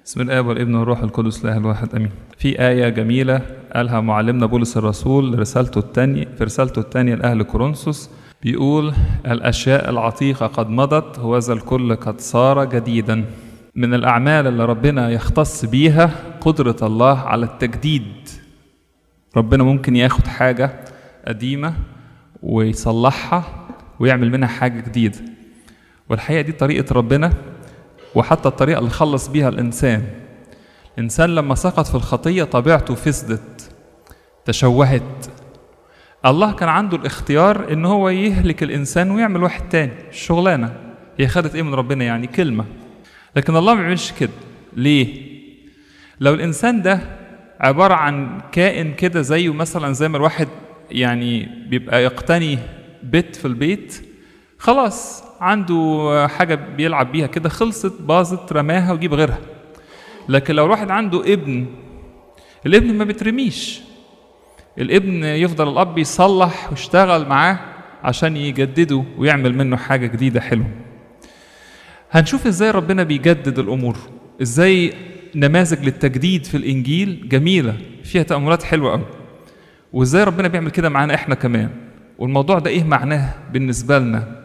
بسم الله والابن والروح القدس الله الواحد امين. في آية جميلة قالها معلمنا بولس الرسول لرسالته الثانية في رسالته الثانية لأهل كورنثوس بيقول الأشياء العتيقة قد مضت وذا الكل قد صار جديدا. من الأعمال اللي ربنا يختص بيها قدرة الله على التجديد. ربنا ممكن ياخد حاجة قديمة ويصلحها ويعمل منها حاجة جديدة. والحقيقة دي طريقة ربنا وحتى الطريقة اللي خلص بيها الإنسان الإنسان لما سقط في الخطية طبيعته فسدت تشوهت الله كان عنده الاختيار إن هو يهلك الإنسان ويعمل واحد تاني الشغلانة هي خدت إيه من ربنا يعني كلمة لكن الله ما بيعملش كده ليه؟ لو الإنسان ده عبارة عن كائن كده زيه مثلا زي ما الواحد يعني بيبقى يقتني بيت في البيت خلاص عنده حاجة بيلعب بيها كده خلصت باظت رماها ويجيب غيرها لكن لو الواحد عنده ابن الابن ما بترميش الابن يفضل الأب يصلح ويشتغل معاه عشان يجدده ويعمل منه حاجة جديدة حلوة هنشوف ازاي ربنا بيجدد الأمور ازاي نماذج للتجديد في الإنجيل جميلة فيها تأملات حلوة قوي وازاي ربنا بيعمل كده معانا احنا كمان والموضوع ده ايه معناه بالنسبة لنا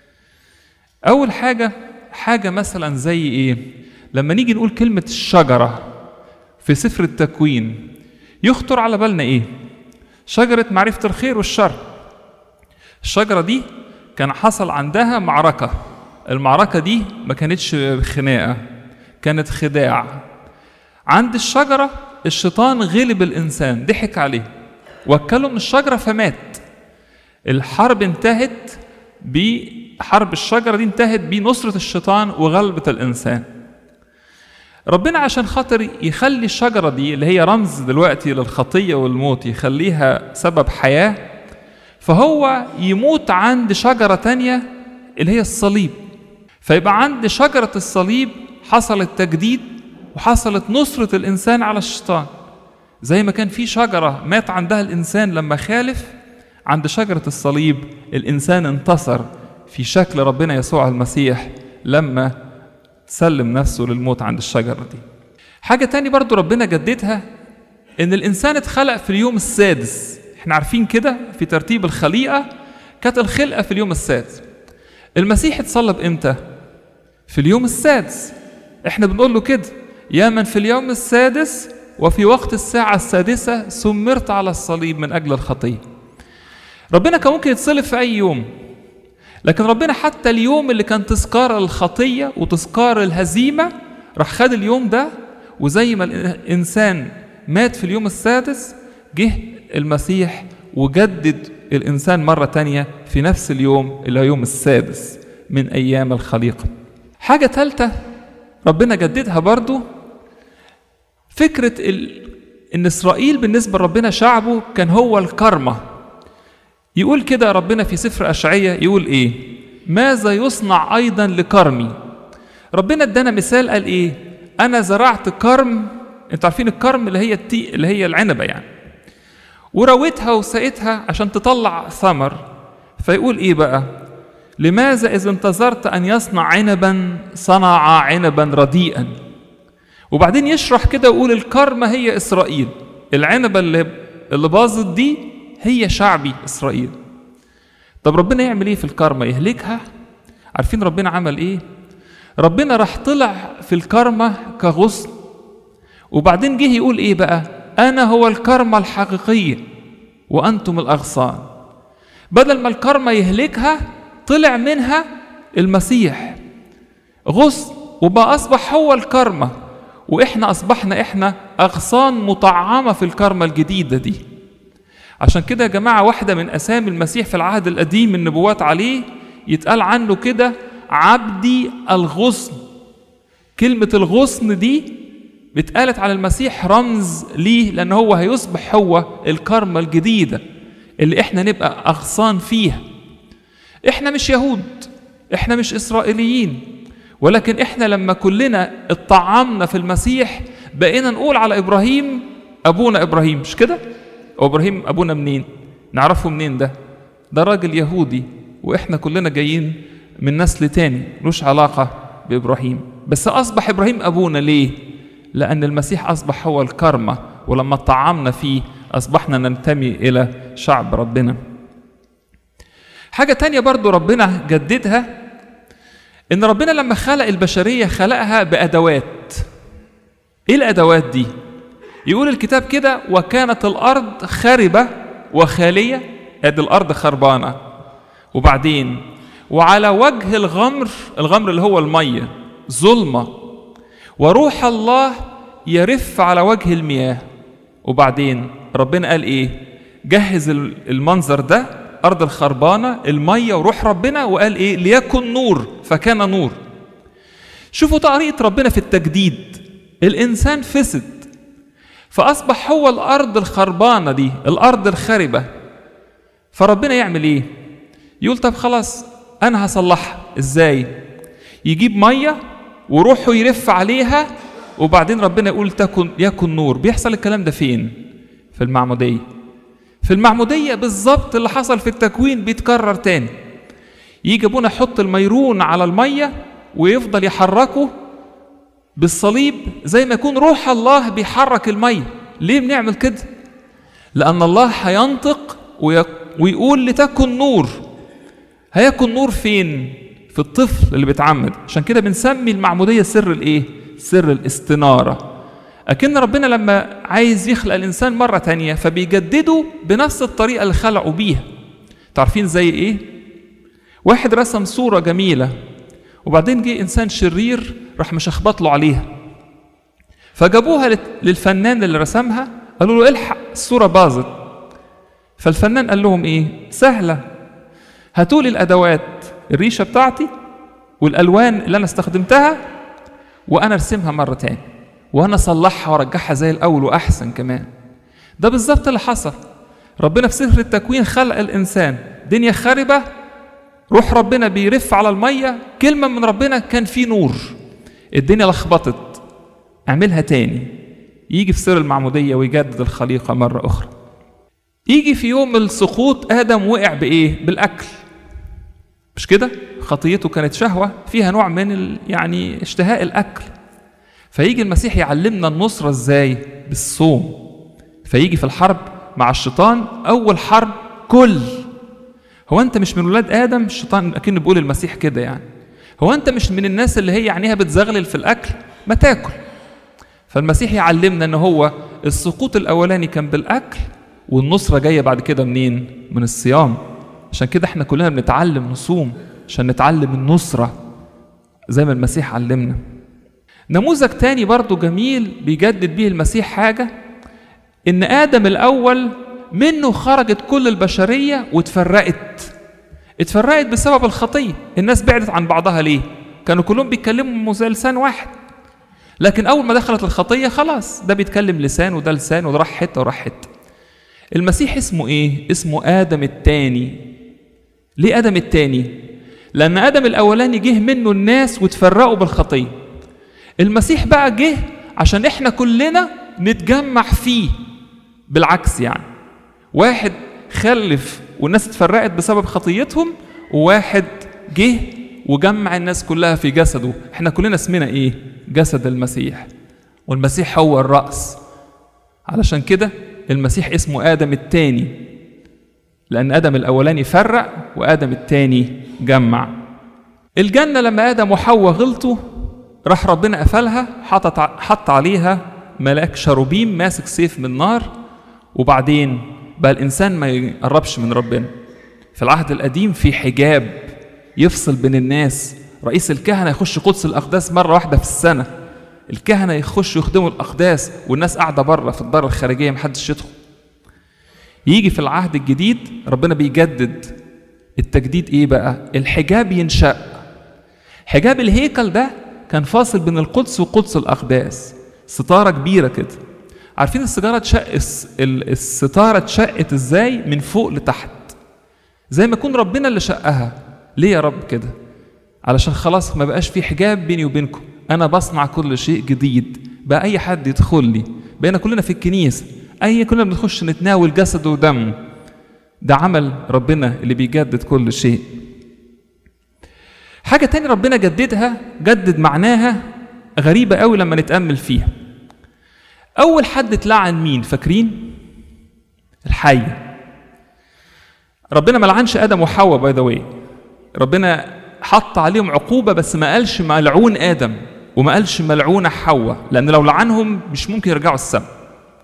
أول حاجة حاجة مثلا زي إيه؟ لما نيجي نقول كلمة الشجرة في سفر التكوين يخطر على بالنا إيه؟ شجرة معرفة الخير والشر. الشجرة دي كان حصل عندها معركة. المعركة دي ما كانتش خناقة كانت خداع. عند الشجرة الشيطان غلب الإنسان ضحك عليه وكله من الشجرة فمات. الحرب انتهت ب حرب الشجرة دي انتهت بنصرة الشيطان وغلبة الإنسان ربنا عشان خاطر يخلي الشجرة دي اللي هي رمز دلوقتي للخطية والموت يخليها سبب حياة فهو يموت عند شجرة تانية اللي هي الصليب فيبقى عند شجرة الصليب حصلت تجديد وحصلت نصرة الإنسان على الشيطان زي ما كان في شجرة مات عندها الإنسان لما خالف عند شجرة الصليب الإنسان انتصر في شكل ربنا يسوع المسيح لما سلم نفسه للموت عند الشجرة دي حاجة تاني برضو ربنا جددها إن الإنسان اتخلق في اليوم السادس احنا عارفين كده في ترتيب الخليقة كانت الخلقة في اليوم السادس المسيح اتصلب امتى؟ في اليوم السادس احنا بنقول له كده يا من في اليوم السادس وفي وقت الساعة السادسة سمرت على الصليب من أجل الخطية ربنا كان ممكن يتصلب في أي يوم لكن ربنا حتى اليوم اللي كان تذكار الخطية وتذكار الهزيمة راح خد اليوم ده وزي ما الإنسان مات في اليوم السادس جه المسيح وجدد الإنسان مرة تانية في نفس اليوم اللي هو يوم السادس من أيام الخليقة حاجة ثالثة ربنا جددها برضو فكرة ال... إن إسرائيل بالنسبة لربنا شعبه كان هو الكرمة يقول كده ربنا في سفر أشعية يقول إيه ماذا يصنع أيضا لكرمي ربنا ادانا مثال قال إيه أنا زرعت كرم أنتوا عارفين الكرم اللي هي التي اللي هي العنبة يعني ورويتها وسقيتها عشان تطلع ثمر فيقول إيه بقى لماذا إذا انتظرت أن يصنع عنبا صنع عنبا رديئا وبعدين يشرح كده ويقول الكرمة هي إسرائيل العنبة اللي اللي باظت دي هي شعبي إسرائيل طب ربنا يعمل إيه في الكرمة يهلكها عارفين ربنا عمل إيه ربنا راح طلع في الكرمة كغصن وبعدين جه يقول إيه بقى أنا هو الكرمة الحقيقية وأنتم الأغصان بدل ما الكرمة يهلكها طلع منها المسيح غصن وبقى أصبح هو الكرمة وإحنا أصبحنا إحنا أغصان مطعمة في الكرمة الجديدة دي عشان كده يا جماعة واحدة من أسامي المسيح في العهد القديم النبوات عليه يتقال عنه كده عبدي الغصن كلمة الغصن دي اتقالت على المسيح رمز ليه لأن هو هيصبح هو الكرمة الجديدة اللي احنا نبقى أغصان فيها احنا مش يهود احنا مش إسرائيليين ولكن احنا لما كلنا اتطعمنا في المسيح بقينا نقول على إبراهيم أبونا إبراهيم مش كده؟ وابراهيم ابونا منين نعرفه منين ده ده راجل يهودي واحنا كلنا جايين من نسل تاني ملوش علاقه بابراهيم بس اصبح ابراهيم ابونا ليه لأن المسيح أصبح هو الكرمة ولما طعمنا فيه أصبحنا ننتمي إلى شعب ربنا حاجة تانية برضو ربنا جددها إن ربنا لما خلق البشرية خلقها بأدوات إيه الأدوات دي؟ يقول الكتاب كده وكانت الأرض خربة وخالية أدي الأرض خربانة وبعدين وعلى وجه الغمر الغمر اللي هو المية ظلمة وروح الله يرف على وجه المياه وبعدين ربنا قال ايه جهز المنظر ده ارض الخربانه الميه وروح ربنا وقال ايه ليكن نور فكان نور شوفوا طريقه ربنا في التجديد الانسان فسد فاصبح هو الارض الخربانه دي الارض الخربه فربنا يعمل ايه يقول طب خلاص انا هصلحها ازاي يجيب ميه وروحه يرف عليها وبعدين ربنا يقول تكن يكن نور بيحصل الكلام ده فين في المعموديه في المعموديه بالظبط اللي حصل في التكوين بيتكرر تاني يجي ابونا يحط الميرون على الميه ويفضل يحركه بالصليب زي ما يكون روح الله بيحرك الميه ليه بنعمل كده لان الله هينطق ويقول لتكن نور هيكن نور فين في الطفل اللي بيتعمد عشان كده بنسمي المعموديه سر الايه سر الاستناره أكن ربنا لما عايز يخلق الإنسان مرة تانية فبيجدده بنفس الطريقة اللي خلقه بيها تعرفين زي إيه؟ واحد رسم صورة جميلة وبعدين جه إنسان شرير راح مشخبط له عليها فجابوها للفنان اللي رسمها قالوا له الحق الصورة باظت فالفنان قال لهم إيه؟ سهلة هاتوا لي الأدوات الريشة بتاعتي والألوان اللي أنا استخدمتها وأنا أرسمها مرة تاني وانا اصلحها وارجعها زي الاول واحسن كمان ده بالظبط اللي حصل ربنا في سفر التكوين خلق الانسان دنيا خاربه روح ربنا بيرف على الميه كلمه من ربنا كان في نور الدنيا لخبطت اعملها تاني يجي في سر المعموديه ويجدد الخليقه مره اخرى يجي في يوم السقوط ادم وقع بايه بالاكل مش كده خطيته كانت شهوه فيها نوع من يعني اشتهاء الاكل فيجي المسيح يعلمنا النصرة ازاي بالصوم فيجي في الحرب مع الشيطان أول حرب كل هو أنت مش من ولاد آدم الشيطان أكنه بيقول المسيح كده يعني هو أنت مش من الناس اللي هي عينيها بتزغلل في الأكل ما تاكل فالمسيح يعلمنا ان هو السقوط الاولاني كان بالاكل والنصره جايه بعد كده منين من الصيام عشان كده احنا كلنا بنتعلم نصوم عشان نتعلم النصره زي ما المسيح علمنا نموذج تاني برضو جميل بيجدد بيه المسيح حاجة إن آدم الأول منه خرجت كل البشرية واتفرقت اتفرقت بسبب الخطية الناس بعدت عن بعضها ليه كانوا كلهم بيتكلموا زي لسان واحد لكن أول ما دخلت الخطية خلاص ده بيتكلم لسان وده لسان وده راح حتة وراح حتة المسيح اسمه ايه؟ اسمه آدم التاني ليه آدم التاني؟ لأن آدم الأولاني جه منه الناس واتفرقوا بالخطية المسيح بقى جه عشان احنا كلنا نتجمع فيه بالعكس يعني واحد خلف والناس اتفرقت بسبب خطيتهم وواحد جه وجمع الناس كلها في جسده احنا كلنا اسمنا ايه جسد المسيح والمسيح هو الرأس علشان كده المسيح اسمه آدم التاني لأن آدم الأولاني فرق وآدم التاني جمع الجنة لما آدم وحواء غلطوا راح ربنا قفلها حط حط عليها ملاك شروبيم ماسك سيف من نار وبعدين بقى الانسان ما يقربش من ربنا في العهد القديم في حجاب يفصل بين الناس رئيس الكهنه يخش قدس الاقداس مره واحده في السنه الكهنه يخشوا يخدموا الاقداس والناس قاعده بره في الدار الخارجيه محدش يدخل يجي في العهد الجديد ربنا بيجدد التجديد ايه بقى الحجاب ينشأ حجاب الهيكل ده كان فاصل بين القدس وقدس الأقداس ستارة كبيرة كده عارفين السيجارة اتشق الستارة اتشقت ازاي من فوق لتحت زي ما يكون ربنا اللي شقها ليه يا رب كده علشان خلاص ما بقاش في حجاب بيني وبينكم انا بصنع كل شيء جديد بقى اي حد يدخل لي بقينا كلنا في الكنيسة اي كلنا بنخش نتناول جسده ودمه ده عمل ربنا اللي بيجدد كل شيء حاجة تاني ربنا جددها جدد معناها غريبة قوي لما نتأمل فيها اول حد اتلعن مين فاكرين الحيه ربنا ما لعنش ادم وحواء باي ذا واي ربنا حط عليهم عقوبه بس ما قالش ملعون ادم وما قالش ملعونه حواء لان لو لعنهم مش ممكن يرجعوا السماء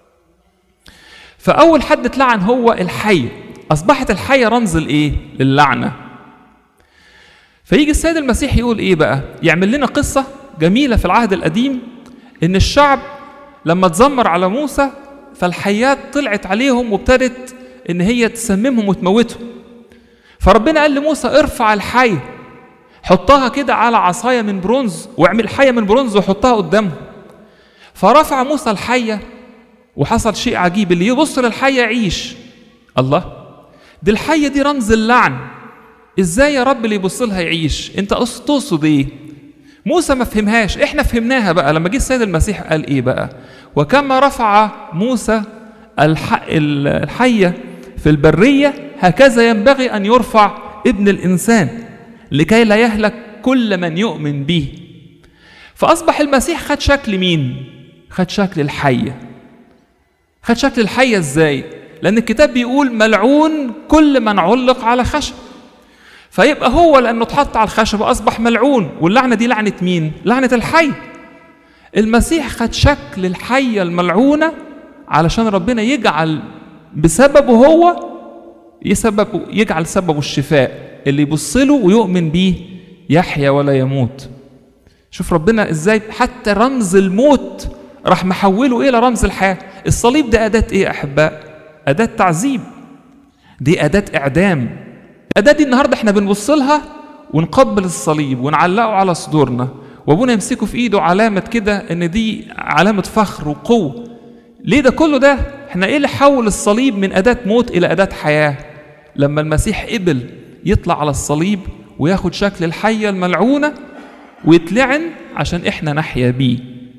فاول حد اتلعن هو الحيه اصبحت الحيه رمز الايه للعنه فيجي السيد المسيح يقول ايه بقى يعمل لنا قصه جميله في العهد القديم ان الشعب لما تزمر على موسى فالحيات طلعت عليهم وابتدت ان هي تسممهم وتموتهم فربنا قال لموسى ارفع الحيه حطها كده على عصايه من برونز واعمل حيه من برونز وحطها قدامهم فرفع موسى الحيه وحصل شيء عجيب اللي يبص للحيه يعيش الله دي الحيه دي رمز اللعن ازاي يا رب اللي يبص لها يعيش انت تقصد ايه موسى ما فهمهاش احنا فهمناها بقى لما جه السيد المسيح قال ايه بقى وكما رفع موسى الح... الحيه في البريه هكذا ينبغي ان يرفع ابن الانسان لكي لا يهلك كل من يؤمن به فاصبح المسيح خد شكل مين خد شكل الحيه خد شكل الحيه ازاي لان الكتاب بيقول ملعون كل من علق على خشب فيبقى هو لانه اتحط على الخشب اصبح ملعون واللعنه دي لعنه مين لعنه الحي المسيح خد شكل الحيه الملعونه علشان ربنا يجعل بسببه هو يسبب يجعل سببه الشفاء اللي يبص له ويؤمن بيه يحيا ولا يموت شوف ربنا ازاي حتى رمز الموت راح محوله الى رمز الحياه الصليب ده اداه ايه يا احباء اداه تعذيب دي اداه اعدام الاداه دي النهارده احنا بنبص لها ونقبل الصليب ونعلقه على صدورنا وابونا يمسكه في ايده علامه كده ان دي علامه فخر وقوه ليه ده كله ده احنا ايه اللي حول الصليب من اداه موت الى اداه حياه لما المسيح قبل يطلع على الصليب وياخد شكل الحيه الملعونه ويتلعن عشان احنا نحيا بيه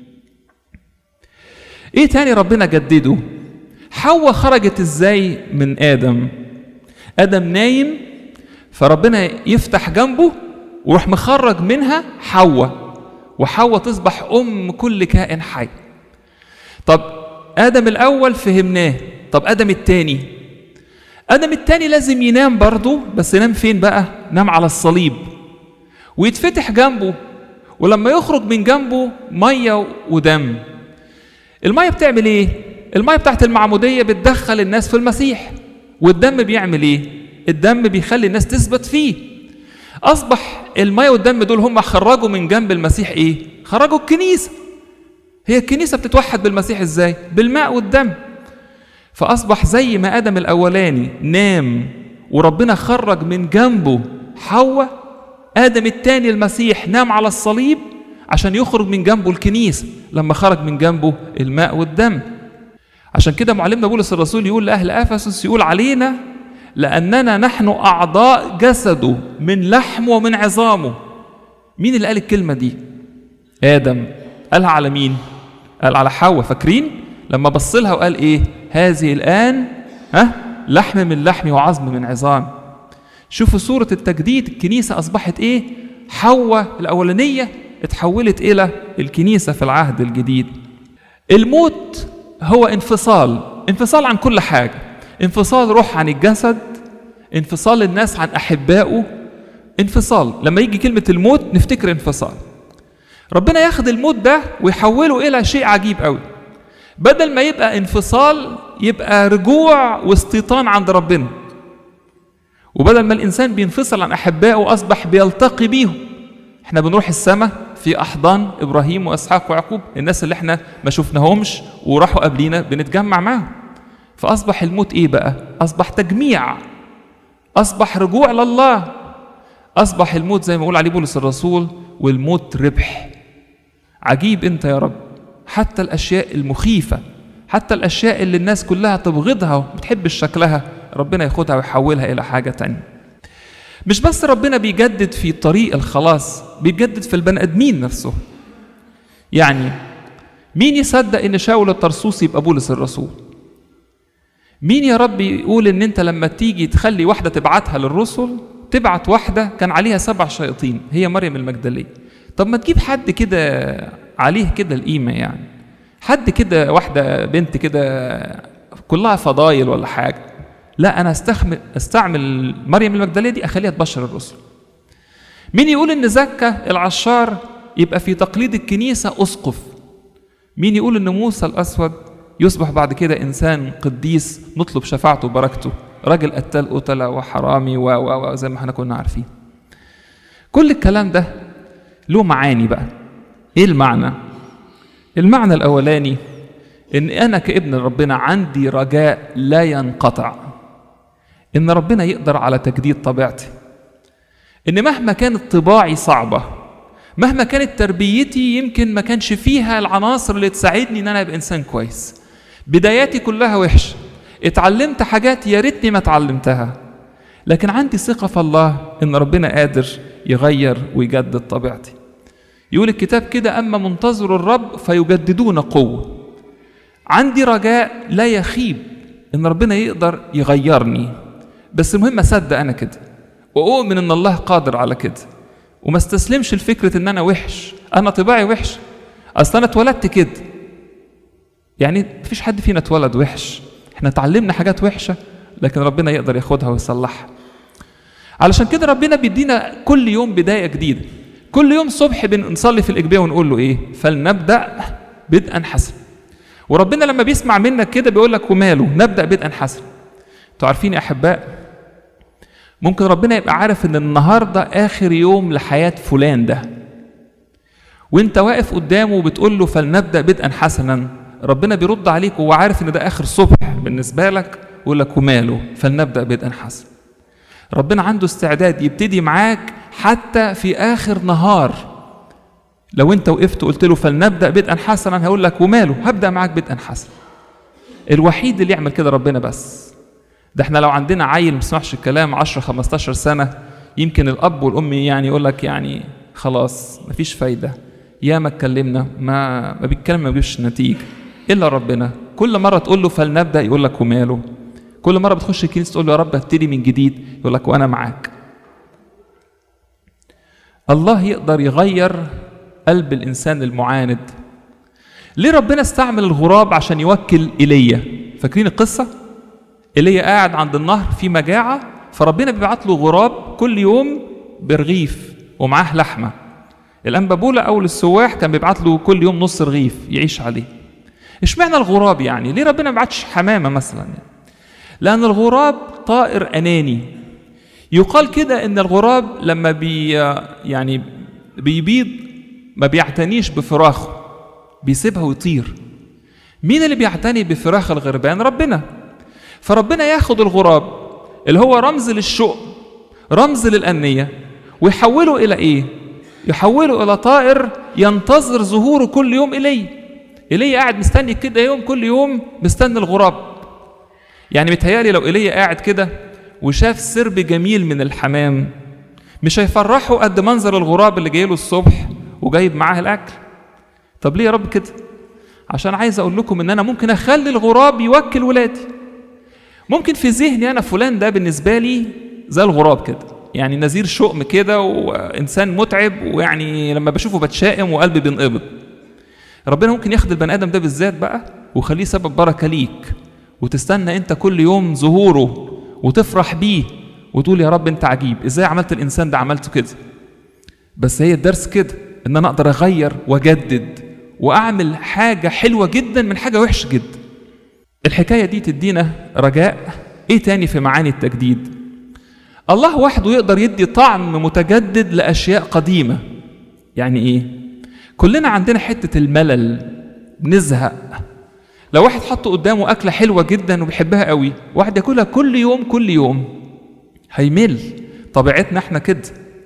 ايه تاني ربنا جدده حواء خرجت ازاي من ادم ادم نايم فربنا يفتح جنبه ويروح مخرج منها حواء وحواء تصبح ام كل كائن حي طب ادم الاول فهمناه طب ادم التاني ادم التاني لازم ينام برضه بس ينام فين بقى نام على الصليب ويتفتح جنبه ولما يخرج من جنبه ميه ودم الميه بتعمل ايه الميه بتاعت المعموديه بتدخل الناس في المسيح والدم بيعمل ايه الدم بيخلي الناس تثبت فيه اصبح الميه والدم دول هم خرجوا من جنب المسيح ايه خرجوا الكنيسه هي الكنيسه بتتوحد بالمسيح ازاي بالماء والدم فاصبح زي ما ادم الاولاني نام وربنا خرج من جنبه حواء ادم الثاني المسيح نام على الصليب عشان يخرج من جنبه الكنيسه لما خرج من جنبه الماء والدم عشان كده معلمنا بولس الرسول يقول لاهل افسس يقول علينا لاننا نحن اعضاء جسده من لحمه ومن عظامه مين اللي قال الكلمه دي ادم قالها على مين قال على حواء فاكرين لما بص لها وقال ايه هذه الان ها لحم من لحمي وعظم من عظام شوفوا صورة التجديد الكنيسة أصبحت إيه؟ حواء الأولانية اتحولت إلى الكنيسة في العهد الجديد. الموت هو انفصال، انفصال عن كل حاجة، انفصال روح عن الجسد، انفصال الناس عن أحبائه، انفصال، لما يجي كلمة الموت نفتكر انفصال. ربنا ياخد الموت ده ويحوله إلى شيء عجيب قوي. بدل ما يبقى انفصال يبقى رجوع واستيطان عند ربنا. وبدل ما الانسان بينفصل عن احبائه اصبح بيلتقي بيهم احنا بنروح السماء في احضان ابراهيم واسحاق ويعقوب الناس اللي احنا ما شفناهمش وراحوا قبلينا بنتجمع معاهم فاصبح الموت ايه بقى اصبح تجميع اصبح رجوع لله اصبح الموت زي ما يقول عليه بولس الرسول والموت ربح عجيب انت يا رب حتى الاشياء المخيفه حتى الاشياء اللي الناس كلها تبغضها وما بتحبش شكلها ربنا ياخدها ويحولها الى حاجه تانية مش بس ربنا بيجدد في طريق الخلاص بيجدد في البني ادمين نفسه يعني مين يصدق ان شاول الطرسوسي يبقى بولس الرسول مين يا رب يقول ان انت لما تيجي تخلي واحده تبعتها للرسل تبعت واحده كان عليها سبع شياطين هي مريم المجدليه طب ما تجيب حد كده عليه كده القيمه يعني حد كده واحده بنت كده كلها فضايل ولا حاجه لا انا استخمل استعمل مريم المجدليه دي اخليها تبشر الرسل مين يقول ان زكا العشار يبقى في تقليد الكنيسه اسقف مين يقول ان موسى الاسود يصبح بعد كده انسان قديس نطلب شفاعته وبركته راجل قتال قتلة وحرامي و و و زي ما احنا كنا عارفين كل الكلام ده له معاني بقى ايه المعنى المعنى الاولاني ان انا كابن ربنا عندي رجاء لا ينقطع ان ربنا يقدر على تجديد طبيعتي ان مهما كانت طباعي صعبه مهما كانت تربيتي يمكن ما كانش فيها العناصر اللي تساعدني ان انا ابقى انسان كويس بداياتي كلها وحشه اتعلمت حاجات يا ريتني ما اتعلمتها لكن عندي ثقه في الله ان ربنا قادر يغير ويجدد طبيعتي يقول الكتاب كده اما منتظر الرب فيجددون قوه عندي رجاء لا يخيب ان ربنا يقدر يغيرني بس المهم اصدق انا كده واؤمن ان الله قادر على كده وما استسلمش لفكره ان انا وحش انا طباعي وحش اصل انا اتولدت كده يعني مفيش حد فينا اتولد وحش احنا اتعلمنا حاجات وحشه لكن ربنا يقدر ياخدها ويصلحها علشان كده ربنا بيدينا كل يوم بدايه جديده كل يوم صبح بنصلي في الاجبيه ونقول له ايه فلنبدا بدءا حسنا وربنا لما بيسمع منك كده بيقول لك وماله نبدا بدءا حسنا انتوا عارفين يا احباء ممكن ربنا يبقى عارف ان النهارده اخر يوم لحياه فلان ده وانت واقف قدامه وبتقول له فلنبدا بدءا حسنا ربنا بيرد عليك وهو عارف ان ده اخر صبح بالنسبه لك ويقول لك وماله فلنبدا بدءا حسنا ربنا عنده استعداد يبتدي معاك حتى في اخر نهار لو انت وقفت وقلت له فلنبدا بدءا حسنا هيقول لك وماله هبدا معاك بدءا حسنا الوحيد اللي يعمل كده ربنا بس ده احنا لو عندنا عيل ما بيسمعش الكلام 10 15 سنه يمكن الاب والام يعني يقول لك يعني خلاص مفيش فايده يا ما اتكلمنا ما ما بيتكلم ما بيجيبش نتيجه الا ربنا كل مره تقول له فلنبدا يقول لك وماله كل مره بتخش الكنيسه تقول له يا رب ابتدي من جديد يقول لك وانا معاك الله يقدر يغير قلب الانسان المعاند ليه ربنا استعمل الغراب عشان يوكل ايليا فاكرين القصه ايليا قاعد عند النهر في مجاعه فربنا بيبعت له غراب كل يوم برغيف ومعاه لحمه الانبابوله او السواح كان بيبعت له كل يوم نص رغيف يعيش عليه اشمعنى الغراب يعني ليه ربنا ما بعتش حمامه مثلا يعني؟ لان الغراب طائر اناني يقال كده ان الغراب لما بي يعني بيبيض ما بيعتنيش بفراخه بيسيبها ويطير مين اللي بيعتني بفراخ الغربان ربنا فربنا ياخد الغراب اللي هو رمز للشؤم رمز للأنية ويحوله إلى إيه؟ يحوله إلى طائر ينتظر ظهوره كل يوم إليه إليه قاعد مستني كده يوم كل يوم مستني الغراب يعني متهيألي لو إليه قاعد كده وشاف سرب جميل من الحمام مش هيفرحه قد منظر الغراب اللي جاي له الصبح وجايب معاه الأكل طب ليه يا رب كده؟ عشان عايز أقول لكم إن أنا ممكن أخلي الغراب يوكل ولادي ممكن في ذهني انا فلان ده بالنسبه لي زي الغراب كده يعني نذير شؤم كده وانسان متعب ويعني لما بشوفه بتشائم وقلبي بينقبض ربنا ممكن ياخد البني ادم ده بالذات بقى ويخليه سبب بركه ليك وتستنى انت كل يوم ظهوره وتفرح بيه وتقول يا رب انت عجيب ازاي عملت الانسان ده عملته كده بس هي الدرس كده ان انا اقدر اغير واجدد واعمل حاجه حلوه جدا من حاجه وحشه جدا الحكاية دي تدينا رجاء ايه تاني في معاني التجديد الله وحده يقدر يدي طعم متجدد لأشياء قديمة يعني ايه كلنا عندنا حتة الملل نزهق لو واحد حط قدامه أكلة حلوة جدا وبيحبها قوي واحد ياكلها كل يوم كل يوم هيمل طبيعتنا احنا كده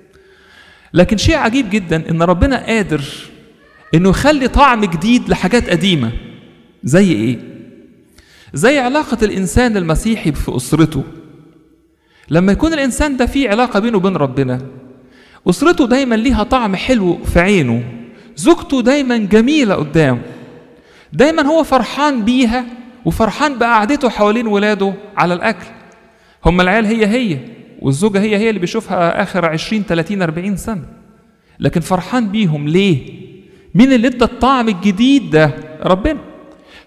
لكن شيء عجيب جدا ان ربنا قادر انه يخلي طعم جديد لحاجات قديمة زي ايه زي علاقة الإنسان المسيحي في أسرته لما يكون الإنسان ده فيه علاقة بينه وبين ربنا أسرته دايما ليها طعم حلو في عينه زوجته دايما جميلة قدامه دايما هو فرحان بيها وفرحان بقعدته حوالين ولاده على الأكل هم العيال هي هي والزوجة هي هي اللي بيشوفها آخر 20 30 40 سنة لكن فرحان بيهم ليه؟ مين اللي ادى الطعم الجديد ده؟ ربنا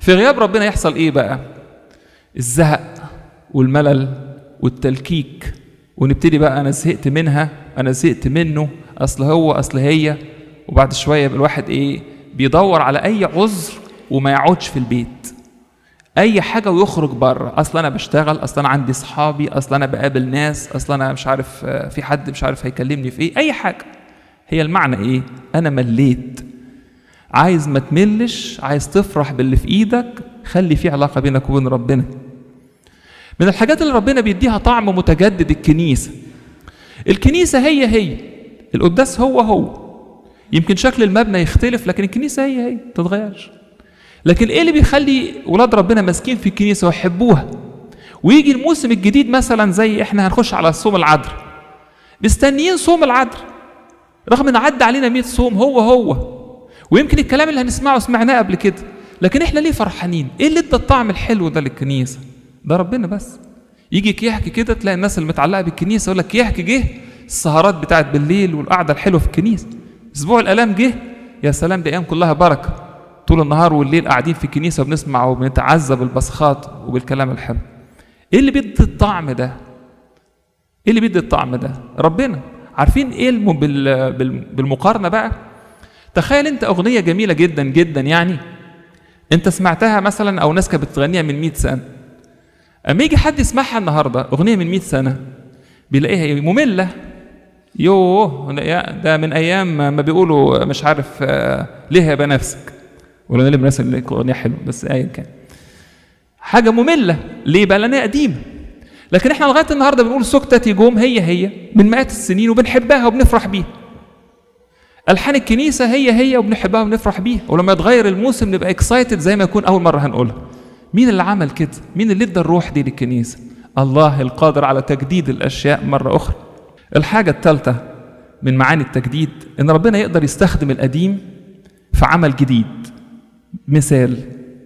في غياب ربنا يحصل ايه بقى الزهق والملل والتلكيك ونبتدي بقى انا زهقت منها انا زهقت منه اصل هو اصل هي وبعد شويه يبقى الواحد ايه بيدور على اي عذر وما يقعدش في البيت اي حاجه ويخرج بره اصل انا بشتغل اصل انا عندي صحابي اصل انا بقابل ناس اصل انا مش عارف في حد مش عارف هيكلمني في ايه اي حاجه هي المعنى ايه انا مليت عايز ما تملش عايز تفرح باللي في ايدك خلي في علاقه بينك وبين ربنا من الحاجات اللي ربنا بيديها طعم متجدد الكنيسه الكنيسه هي هي القداس هو هو يمكن شكل المبنى يختلف لكن الكنيسه هي هي تتغيرش لكن ايه اللي بيخلي ولاد ربنا ماسكين في الكنيسه ويحبوها ويجي الموسم الجديد مثلا زي احنا هنخش على صوم العذراء مستنيين صوم العذراء رغم ان عدى علينا 100 صوم هو هو ويمكن الكلام اللي هنسمعه سمعناه قبل كده لكن احنا ليه فرحانين ايه اللي ادى الطعم الحلو ده للكنيسه ده ربنا بس يجي يحكي كده تلاقي الناس اللي متعلقه بالكنيسه يقول لك يحكي جه السهرات بتاعت بالليل والقعده الحلوه في الكنيسه اسبوع الالام جه يا سلام دي ايام كلها بركه طول النهار والليل قاعدين في الكنيسه وبنسمع وبنتعزى بالبصخات وبالكلام الحلو ايه اللي بيدي الطعم ده ايه اللي بيدي الطعم ده ربنا عارفين ايه الم... بال... بال... بالمقارنه بقى تخيل انت اغنيه جميله جدا جدا يعني انت سمعتها مثلا او ناس كانت بتغنيها من 100 سنه اما يجي حد يسمعها النهارده اغنيه من 100 سنه بيلاقيها ممله يوه ده من ايام ما بيقولوا مش عارف ليه يا نفسك ولا ليه بنفسك اغنيه حلوه بس ايا كان حاجه ممله ليه بقى لانها قديمه لكن احنا لغايه النهارده بنقول سكتة جوم هي هي من مئات السنين وبنحبها وبنفرح بيها الحان الكنيسه هي هي وبنحبها وبنفرح بيها ولما يتغير الموسم نبقى اكسايتد زي ما يكون اول مره هنقولها مين اللي عمل كده مين اللي ادى الروح دي للكنيسه الله القادر على تجديد الاشياء مره اخرى الحاجه الثالثه من معاني التجديد ان ربنا يقدر يستخدم القديم في عمل جديد مثال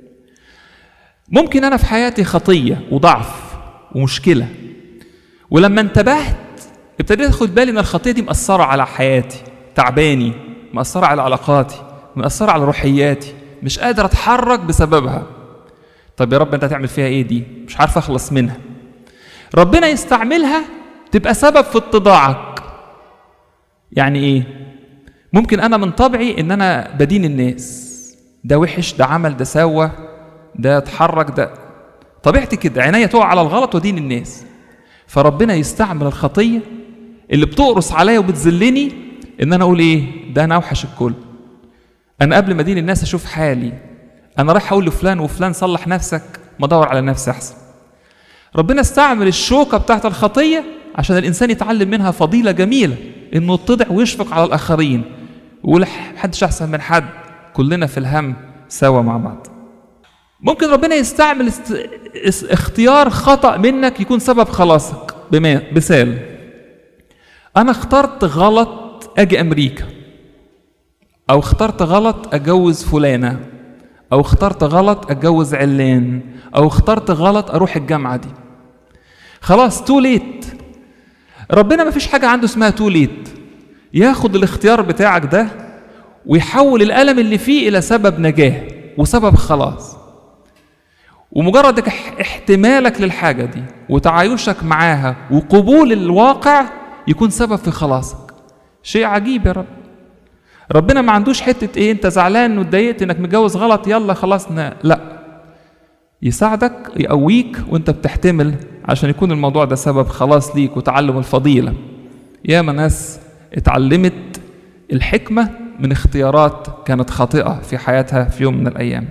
ممكن انا في حياتي خطيه وضعف ومشكله ولما انتبهت ابتديت اخد بالي ان الخطيه دي مأثره على حياتي تعباني مأثره على علاقاتي مأثره على روحياتي مش قادر اتحرك بسببها طب يا رب انت هتعمل فيها ايه دي مش عارف اخلص منها ربنا يستعملها تبقى سبب في اتضاعك يعني ايه ممكن انا من طبعي ان انا بدين الناس ده وحش ده عمل ده سوى ده اتحرك ده طبيعتي كده عينيا تقع على الغلط ودين الناس فربنا يستعمل الخطيه اللي بتقرص عليا وبتذلني ان انا اقول ايه ده انا اوحش الكل انا قبل ما ادين الناس اشوف حالي انا رايح اقول لفلان وفلان صلح نفسك ما ادور على نفسي احسن ربنا استعمل الشوكه بتاعت الخطيه عشان الانسان يتعلم منها فضيله جميله انه يتضع ويشفق على الاخرين ويقول محدش احسن من حد كلنا في الهم سوا مع بعض ممكن ربنا يستعمل است... اختيار خطأ منك يكون سبب خلاصك بما... مثال أنا اخترت غلط أجي أمريكا أو اخترت غلط أجوز فلانة أو اخترت غلط أتجوز علان أو اخترت غلط أروح الجامعة دي خلاص تو ليت ربنا ما فيش حاجة عنده اسمها تو ليت ياخد الاختيار بتاعك ده ويحول الألم اللي فيه إلى سبب نجاة وسبب خلاص ومجرد احتمالك للحاجة دي وتعايشك معاها وقبول الواقع يكون سبب في خلاصك شيء عجيب يا رب ربنا ما عندوش حتة ايه انت زعلان واتضايقت انك متجوز غلط يلا خلاص لا يساعدك يقويك وانت بتحتمل عشان يكون الموضوع ده سبب خلاص ليك وتعلم الفضيلة ياما ناس اتعلمت الحكمة من اختيارات كانت خاطئة في حياتها في يوم من الأيام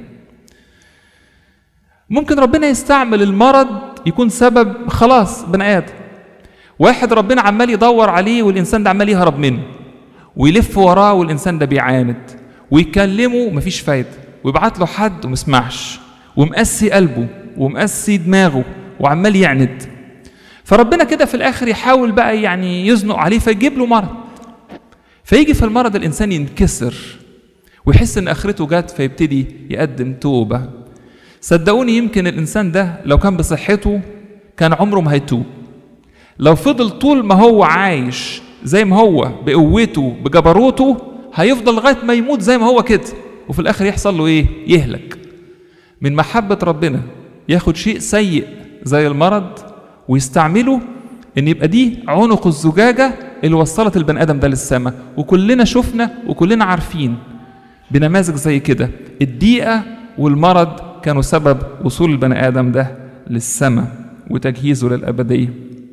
ممكن ربنا يستعمل المرض يكون سبب خلاص بني آدم واحد ربنا عمال يدور عليه والإنسان ده عمال يهرب منه ويلف وراه والإنسان ده بيعاند ويكلمه مفيش فايدة ويبعت له حد ومسمعش ومقسي قلبه ومقسي دماغه وعمال يعند فربنا كده في الآخر يحاول بقى يعني يزنق عليه فيجيب له مرض فيجي في المرض الإنسان ينكسر ويحس إن آخرته جت فيبتدي يقدم توبة صدقوني يمكن الإنسان ده لو كان بصحته كان عمره ما هيتوب لو فضل طول ما هو عايش زي ما هو بقوته بجبروته هيفضل لغايه ما يموت زي ما هو كده وفي الاخر يحصل له ايه يهلك من محبة ربنا ياخد شيء سيء زي المرض ويستعمله ان يبقى دي عنق الزجاجة اللي وصلت البني ادم ده للسماء وكلنا شفنا وكلنا عارفين بنماذج زي كده الضيقة والمرض كانوا سبب وصول البني ادم ده للسماء وتجهيزه للأبدية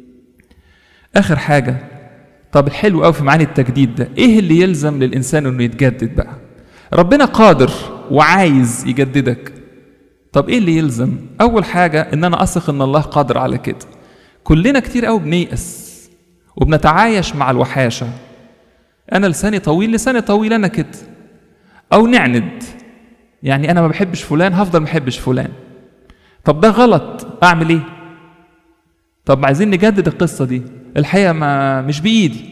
آخر حاجة طب الحلو قوي في معاني التجديد ده ايه اللي يلزم للإنسان انه يتجدد بقى ربنا قادر وعايز يجددك طب ايه اللي يلزم اول حاجة ان انا اثق ان الله قادر على كده كلنا كتير قوي بنيأس وبنتعايش مع الوحاشة انا لساني طويل لساني طويل انا كده او نعند يعني انا ما بحبش فلان هفضل ما بحبش فلان طب ده غلط اعمل ايه طب عايزين نجدد القصة دي الحقيقة ما مش بإيدي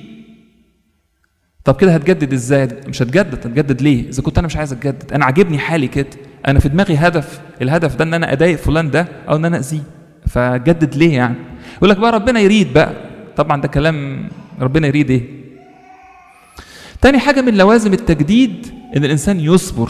طب كده هتجدد ازاي مش هتجدد هتجدد ليه اذا كنت انا مش عايز اتجدد انا عاجبني حالي كده انا في دماغي هدف الهدف ده ان انا اضايق فلان ده او ان انا اذيه فجدد ليه يعني يقول لك بقى ربنا يريد بقى طبعا ده كلام ربنا يريد ايه تاني حاجة من لوازم التجديد ان الانسان يصبر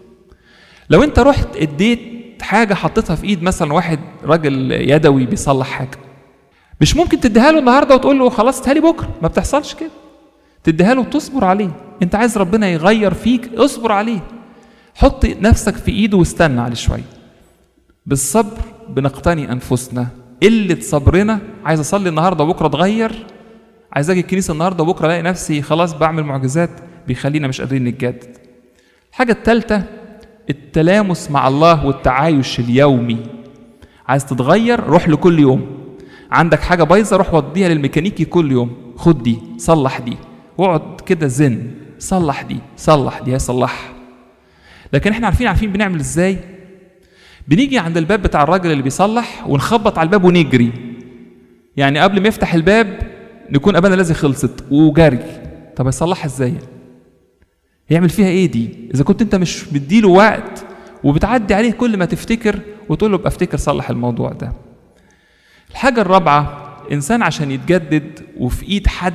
لو انت رحت اديت حاجة حطيتها في ايد مثلا واحد راجل يدوي بيصلح حاجة مش ممكن تديها له النهارده وتقول له خلاص اديها لي بكره ما بتحصلش كده تديها له وتصبر عليه انت عايز ربنا يغير فيك اصبر عليه حط نفسك في ايده واستنى عليه شويه بالصبر بنقتني انفسنا قله صبرنا عايز اصلي النهارده وبكره اتغير عايز اجي الكنيسه النهارده وبكره الاقي نفسي خلاص بعمل معجزات بيخلينا مش قادرين نتجدد الحاجه الثالثه التلامس مع الله والتعايش اليومي عايز تتغير روح له كل يوم عندك حاجه بايظه روح وديها للميكانيكي كل يوم خد دي صلح دي واقعد كده زن صلح دي صلح دي هيصلحها لكن احنا عارفين عارفين بنعمل ازاي بنيجي عند الباب بتاع الراجل اللي بيصلح ونخبط على الباب ونجري يعني قبل ما يفتح الباب نكون ابانا الذي خلصت وجري طب هيصلحها ازاي يعمل فيها ايه دي اذا كنت انت مش مديله وقت وبتعدي عليه كل ما تفتكر وتقول له ابقى افتكر صلح الموضوع ده الحاجة الرابعة إنسان عشان يتجدد وفي إيد حد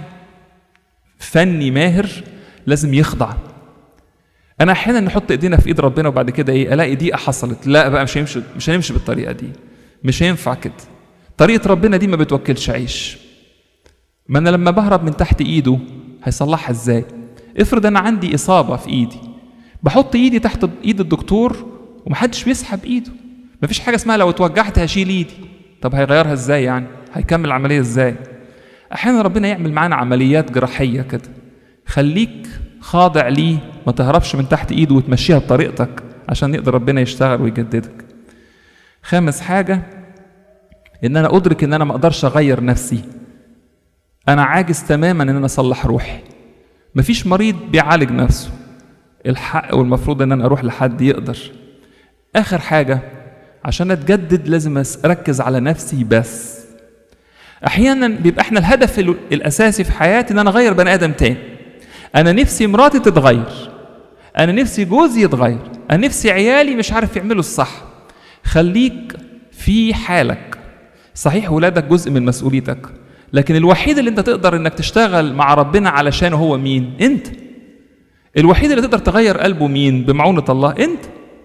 فني ماهر لازم يخضع أنا أحيانا نحط إيدينا في إيد ربنا وبعد كده إيه ألاقي دقيقة حصلت لا بقى مش هيمشي مش هنمشي بالطريقة دي مش هينفع كده طريقة ربنا دي ما بتوكلش عيش ما أنا لما بهرب من تحت إيده هيصلحها إزاي افرض أنا عندي إصابة في إيدي بحط إيدي تحت إيد الدكتور ومحدش بيسحب إيده مفيش حاجة اسمها لو اتوجعت هشيل إيدي طب هيغيرها ازاي يعني هيكمل العمليه ازاي احيانا ربنا يعمل معانا عمليات جراحيه كده خليك خاضع ليه ما تهربش من تحت ايده وتمشيها بطريقتك عشان يقدر ربنا يشتغل ويجددك خامس حاجه ان انا ادرك ان انا ما اقدرش اغير نفسي انا عاجز تماما ان انا اصلح روحي مفيش مريض بيعالج نفسه الحق والمفروض ان انا اروح لحد يقدر اخر حاجه عشان اتجدد لازم اركز على نفسي بس احيانا بيبقى احنا الهدف الاساسي في حياتي ان انا اغير بني ادم تاني انا نفسي مراتي تتغير انا نفسي جوزي يتغير انا نفسي عيالي مش عارف يعملوا الصح خليك في حالك صحيح ولادك جزء من مسؤوليتك لكن الوحيد اللي انت تقدر انك تشتغل مع ربنا علشان هو مين انت الوحيد اللي تقدر تغير قلبه مين بمعونة الله انت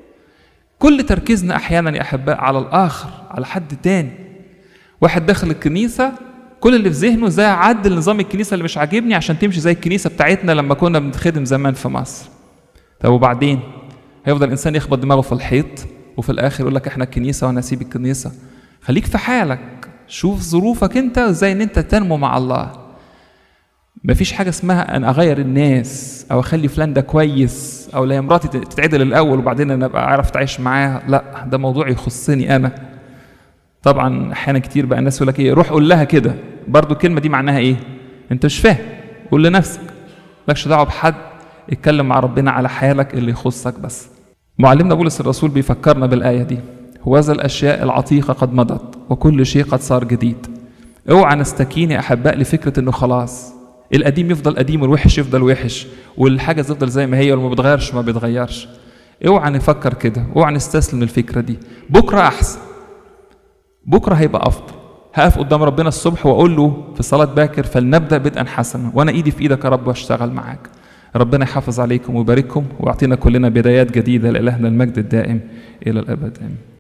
كل تركيزنا احيانا يا احباء على الاخر على حد تاني واحد داخل الكنيسه كل اللي في ذهنه ازاي اعدل نظام الكنيسه اللي مش عاجبني عشان تمشي زي الكنيسه بتاعتنا لما كنا بنتخدم زمان في مصر طب وبعدين هيفضل الانسان يخبط دماغه في الحيط وفي الاخر يقول لك احنا الكنيسه وانا اسيب الكنيسه خليك في حالك شوف ظروفك انت ازاي ان انت تنمو مع الله مفيش حاجة اسمها أن أغير الناس أو أخلي فلان ده كويس أو لا مراتي تتعدل الأول وبعدين أنا أبقى أعرف أتعايش معاها لا ده موضوع يخصني أنا طبعا أحيانا كتير بقى الناس يقول لك إيه روح قول لها كده برضو الكلمة دي معناها إيه أنت مش فاهم قول لنفسك مالكش دعوة بحد اتكلم مع ربنا على حالك اللي يخصك بس معلمنا بولس الرسول بيفكرنا بالآية دي هوذا الأشياء العتيقة قد مضت وكل شيء قد صار جديد اوعى نستكين يا أحباء لفكرة إنه خلاص القديم يفضل قديم والوحش يفضل وحش والحاجة تفضل زي ما هي وما بتغيرش ما بيتغيرش اوعى نفكر كده اوعى نستسلم للفكرة دي بكرة أحسن بكرة هيبقى أفضل هقف قدام ربنا الصبح وأقول له في صلاة باكر فلنبدأ بدءا حسنا وأنا إيدي في إيدك يا رب وأشتغل معاك ربنا يحافظ عليكم ويبارككم ويعطينا كلنا بدايات جديدة لإلهنا المجد الدائم إلى الأبد آمين